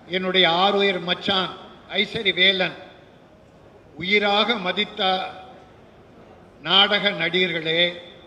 என்னுடைய ஆறுயிர் மச்சான் ஐசரி வேலன் உயிராக மதித்த நாடக நடிகர்களே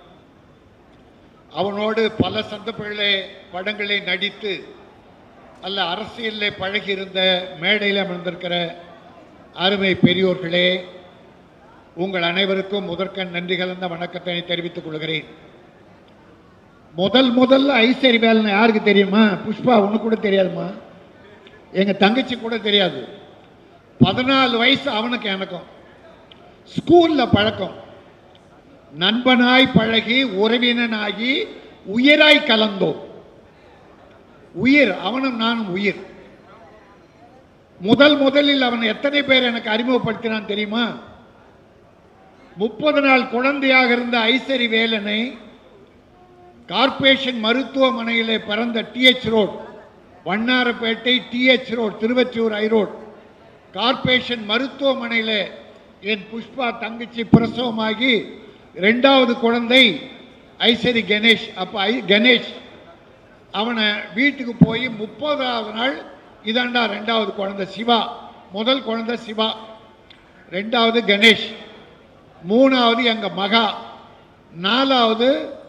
அவனோடு பல சந்தர்ப்பங்களே படங்களை நடித்து அல்ல அரசியலில் பழகியிருந்த மேடையில் அமர்ந்திருக்கிற அருமை பெரியோர்களே உங்கள் அனைவருக்கும் முதற்கண் நன்றி கலந்த வணக்கத்தை தெரிவித்துக் கொள்கிறேன் முதல் முதல்ல ஐஸ்வரி வேலன் யாருக்கு தெரியுமா புஷ்பா ஒன்று கூட தெரியாதுமா எங்க தங்கச்சி கூட தெரியாது பதினாலு வயசு அவனுக்கு எனக்கும் ஸ்கூல்ல பழக்கம் நண்பனாய் பழகி உறவினனாகி உயிராய் கலந்தோம் உயிர் அவனும் நானும் உயிர் முதல் முதலில் அவன் எத்தனை பேர் எனக்கு அறிமுகப்படுத்தினான் தெரியுமா முப்பது நாள் குழந்தையாக இருந்த ஐசரி வேலனை கார்ப்பரேஷன் மருத்துவமனையிலே பிறந்த TH road Vannarapettai TH road Thiruvachur ஐரோட் கார்ப்பரேஷன் மருத்துவமனையில் என் புஷ்பா தங்கச்சி பிரசவமாகி ரெண்டாவது குழந்தை ஐசரி கணேஷ் அப்போ ஐ கணேஷ் அவனை வீட்டுக்கு போய் முப்பதாவது நாள் இதாண்டா ரெண்டாவது குழந்தை சிவா முதல் குழந்தை சிவா ரெண்டாவது கணேஷ் மூணாவது எங்க மகா நாலாவது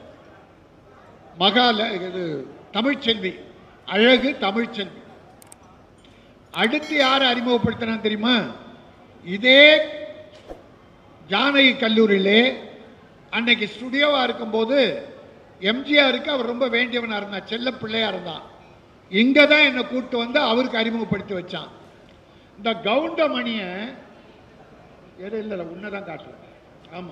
மகால இது தமிழ்ச்செல்வி அழகு தமிழ்ச்செல்வி அடுத்து யார் அறிமுகப்படுத்தினா தெரியுமா இதே ஜானகி கல்லூரியிலே அன்னைக்கு ஸ்டுடியோவா இருக்கும்போது எம்ஜிஆருக்கு அவர் ரொம்ப வேண்டியவனா இருந்தான் செல்ல பிள்ளையா இருந்தான் இங்க தான் என்னை கூட்டு வந்து அவருக்கு அறிமுகப்படுத்தி வச்சான் இந்த கவுண்டமணியை எது இல்லை உன்னதான் காட்டுறேன் ஆமா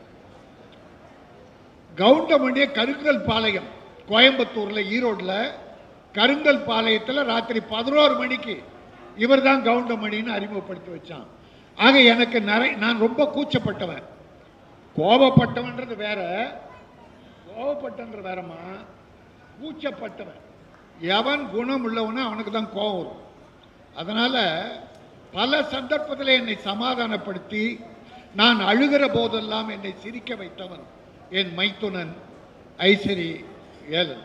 கவுண்டமணிய கருங்கல் பாளையம் கோயம்புத்தூர்ல ஈரோட்ல கருங்கல் பாளையத்துல ராத்திரி பதினோரு மணிக்கு இவர் தான் கவுண்டமணின்னு அறிமுகப்படுத்தி வச்சான் ஆக எனக்கு நிறைய நான் ரொம்ப கூச்சப்பட்டவன் கோபப்பட்டவன்றது வேற கோபப்பட்டன்ற வேறம்மா கூச்சப்பட்டவன் எவன் குணம் உள்ளவனோ அவனுக்கு தான் கோபம் வரும் அதனால பல சந்தர்ப்பத்தில் என்னை சமாதானப்படுத்தி நான் அழுகிற போதெல்லாம் என்னை சிரிக்க வைத்தவன் என் மைத்துனன் ஐசரி ஏலன்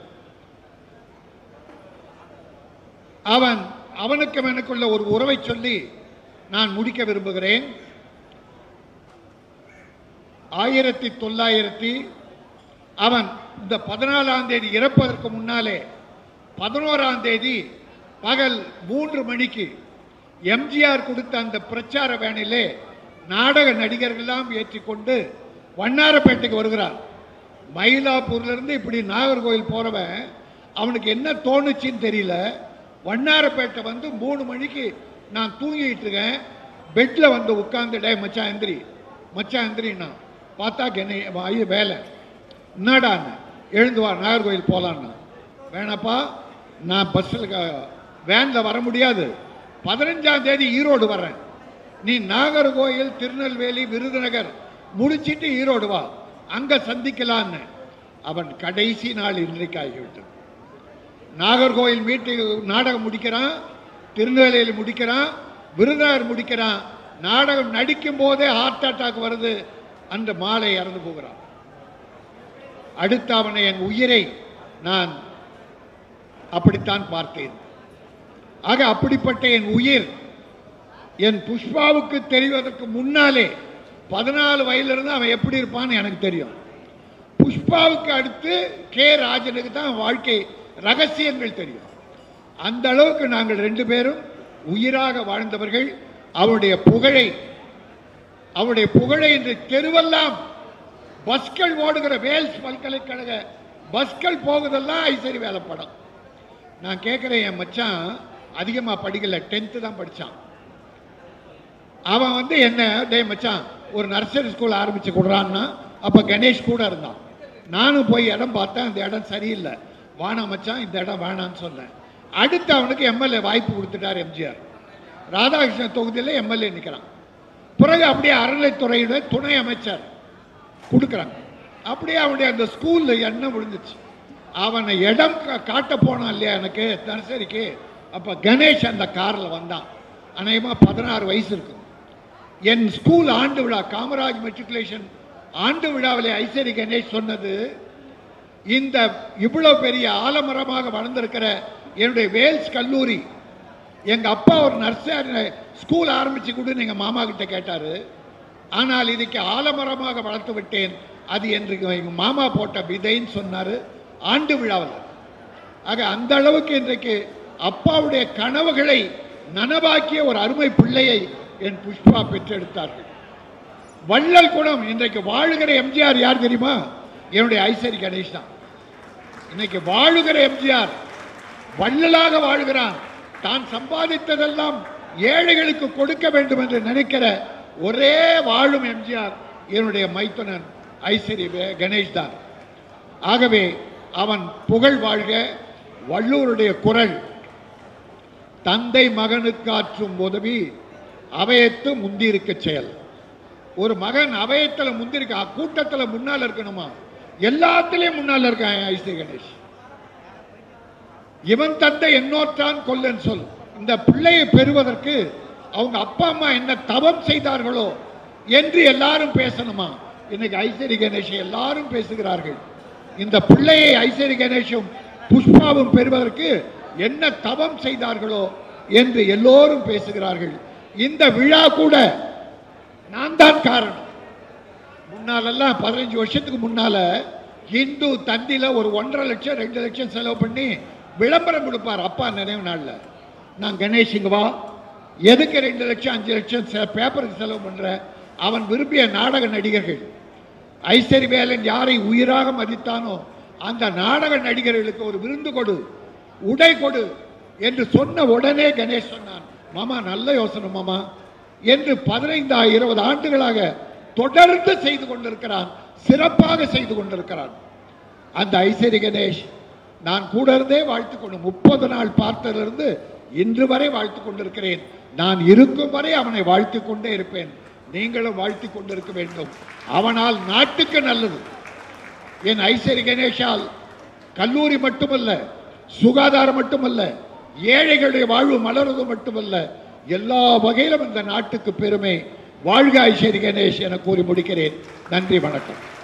அவன் அவனுக்கும் எனக்குள்ள ஒரு உறவை சொல்லி நான் முடிக்க விரும்புகிறேன் ஆயிரத்தி தொள்ளாயிரத்தி அவன் இந்த பதினாலாம் தேதி இறப்பதற்கு முன்னாலே பதினோராம் தேதி பகல் மூன்று மணிக்கு எம்ஜிஆர் கொடுத்த அந்த பிரச்சார வேனிலே நாடக நடிகர்கள்லாம் ஏற்றிக்கொண்டு வண்ணாரப்பேட்டைக்கு வருகிறார் மயிலாப்பூர்ல இருந்து இப்படி நாகர்கோவில் போறவன் அவனுக்கு என்ன தோணுச்சுன்னு தெரியல வண்ணாரப்பேட்டை வந்து மூணு மணிக்கு நான் தூங்கிட்டு இருக்கேன் பெட்ல வந்து உட்கார்ந்து டே மச்சான் எந்திரி மச்சான் எந்திரின்னா பார்த்தா என்ன ஐயோ வேலை என்னடான்னு எழுந்து வா நாகர்கோவில் போகலான்னு வேணாப்பா நான் பஸ்ஸில் வேனில் வர முடியாது பதினஞ்சாம் தேதி ஈரோடு வர்றேன் நீ நாகர்கோயில் திருநெல்வேலி விருதுநகர் முடிச்சிட்டு ஈரோடு வா அங்க சந்திக்கலான்னு அவன் கடைசி நாள் இன்றைக்கு ஆகிவிட்டது நாகர்கோயில் மீட்டிங் நாடகம் முடிக்கிறான் திருநெல்வேலியில் முடிக்கிறான் விருதுநகர் முடிக்கிறான் நாடகம் நடிக்கும் போதே ஹார்ட் அட்டாக் வருது அன்று மாலை இறந்து போகிறான் அடுத்து அவனை என் உயிரை நான் அப்படித்தான் பார்த்தேன் ஆக அப்படிப்பட்ட என் உயிர் என் புஷ்பாவுக்கு தெரிவதற்கு முன்னாலே பதினாலு வயதிலிருந்து அவன் எப்படி இருப்பான்னு எனக்கு தெரியும் புஷ்பாவுக்கு அடுத்து கே ராஜனுக்கு தான் வாழ்க்கை ரகசியங்கள் தெரியும் அந்த அளவுக்கு நாங்கள் ரெண்டு பேரும் உயிராக வாழ்ந்தவர்கள் அவருடைய புகழை அவருடைய புகழை இன்று தெருவெல்லாம் பஸ்கள் ஓடுகிற வேல்ஸ் பல்கலைக்கழக பஸ்கள் போகுதெல்லாம் ஐசரி வேலை படம் நான் கேட்குறேன் என் மச்சான் அதிகமாக படிக்கல டென்த்து தான் படித்தான் அவன் வந்து என்ன டேய் மச்சான் ஒரு நர்சரி ஸ்கூல் ஆரம்பிச்சு கொடுறான்னா அப்போ கணேஷ் கூட இருந்தான் நானும் போய் இடம் பார்த்தேன் அந்த இடம் சரியில்லை வானா மச்சான் இந்த இடம் வேணான்னு சொன்னேன் அடுத்து அவனுக்கு எம்எல்ஏ வாய்ப்பு கொடுத்துட்டார் எம்ஜிஆர் ராதாகிருஷ்ணன் தொகுதியில் எம்எல்ஏ நிற்கிறான் பிறகு அப்படியே அறநிலைத்துறையோட துணை அமைச்சர் கொடுக்குறாங்க அப்படியே அவனுடைய அந்த ஸ்கூலில் எண்ணம் விழுந்துச்சு அவனை இடம் கா- காட்ட போனான் இல்லையா எனக்கு நர்சரிக்கு அப்போ கணேஷ் அந்த காரில் வந்தான் அநேகமாக பதினாறு வயசு இருக்கும் என் ஸ்கூல் ஆண்டு விழா காமராஜ் மெட்ரிகுலேஷன் ஆண்டு விழாவிலே ஐசரி கணேஷ் சொன்னது இந்த இவ்வளவு பெரிய ஆலமரமாக வளர்ந்திருக்கிற என்னுடைய வேல்ஸ் கல்லூரி எங்க அப்பா ஒரு நர்ஸர் ஸ்கூல் ஆரம்பிச்சு கூட எங்க மாமா கிட்ட கேட்டாரு ஆனால் இதுக்கு ஆலமரமாக வளர்த்து விட்டேன் அது என்று எங்க மாமா போட்ட விதைன்னு சொன்னாரு ஆண்டு விழாவில் ஆக அந்த அளவுக்கு இன்றைக்கு அப்பாவுடைய கனவுகளை நனவாக்கிய ஒரு அருமை பிள்ளையை என் புஷ்பா பெற்றெடுத்தார்கள் வள்ளல் குணம் இன்றைக்கு வாழுகிற எம்ஜிஆர் யார் தெரியுமா என்னுடைய ஐசரி கணேஷ் தான் இன்னைக்கு வாழுகிற எம்ஜிஆர் வள்ளலாக வாழ்கிறான் தான் சம்பாதித்ததெல்லாம் ஏழைகளுக்கு கொடுக்க வேண்டும் என்று நினைக்கிற ஒரே வாழும் எம்ஜிஆர் என்னுடைய மைத்துனன் ஐஸ்வரி கணேஷ் தான் ஆகவே அவன் புகழ் வாழ்க வள்ளூருடைய குரல் தந்தை மகனுக்காற்றும் உதவி அவையத்து முந்தியிருக்க செயல் ஒரு மகன் அவையத்தில் முந்திருக்க கூட்டத்தில் முன்னால் இருக்கணுமா எல்லாத்துலயும் முன்னால் இருக்கான் ஐஸ்வரி கணேஷ் இவன் தந்தை என்னோற்றான் கொல்லன் சொல் இந்த பிள்ளையை பெறுவதற்கு அவங்க அப்பா அம்மா என்ன தவம் செய்தார்களோ என்று எல்லாரும் பேசணுமா இன்னைக்கு ஐஸ்வரி கணேஷ் எல்லாரும் பேசுகிறார்கள் இந்த பிள்ளையை ஐஸ்வரி கணேஷும் புஷ்பாவும் பெறுவதற்கு என்ன தவம் செய்தார்களோ என்று எல்லோரும் பேசுகிறார்கள் இந்த விழா கூட நான் தான் காரணம் முன்னாலெல்லாம் பதினஞ்சு வருஷத்துக்கு முன்னால இந்து தந்தில ஒரு ஒன்றரை லட்சம் ரெண்டு லட்சம் செலவு பண்ணி விளம்பரம் கொடுப்பார் அப்பா நினைவு நாள்ல நான் கணேஷ் இங்க வா எதுக்கு ரெண்டு லட்சம் அஞ்சு லட்சம் செ- பேப்பருக்கு செலவு பண்ற அவன் விரும்பிய நாடக நடிகர்கள் ஐஸ்வரி வேலன் யாரை உயிராக மதித்தானோ அந்த நாடக நடிகர்களுக்கு ஒரு விருந்து கொடு உடை கொடு என்று சொன்ன உடனே கணேஷ் சொன்னான் மாமா நல்ல யோசனை மாமா என்று பதினைந்து இருபது ஆண்டுகளாக தொடர்ந்து செய்து கொண்டிருக்கிறான் சிறப்பாக செய்து கொண்டிருக்கிறான் அந்த ஐஸ்வரி கணேஷ் நான் கூட இருந்தே வாழ்த்து கொண்டு முப்பது நாள் பார்த்ததிலிருந்து இன்று வரை வாழ்த்து கொண்டிருக்கிறேன் நான் இருக்கும் வரை அவனை வாழ்த்திக் கொண்டே இருப்பேன் நீங்களும் வாழ்த்திக் கொண்டிருக்க வேண்டும் அவனால் நாட்டுக்கு நல்லது என் ஐஸ்வரி கணேஷால் கல்லூரி மட்டுமல்ல சுகாதாரம் மட்டுமல்ல ஏழைகளுடைய வாழ்வு மலர்வது மட்டுமல்ல எல்லா வகையிலும் இந்த நாட்டுக்கு பெருமை வாழ்க ஐஸ்வரி கணேஷ் என கூறி முடிக்கிறேன் நன்றி வணக்கம்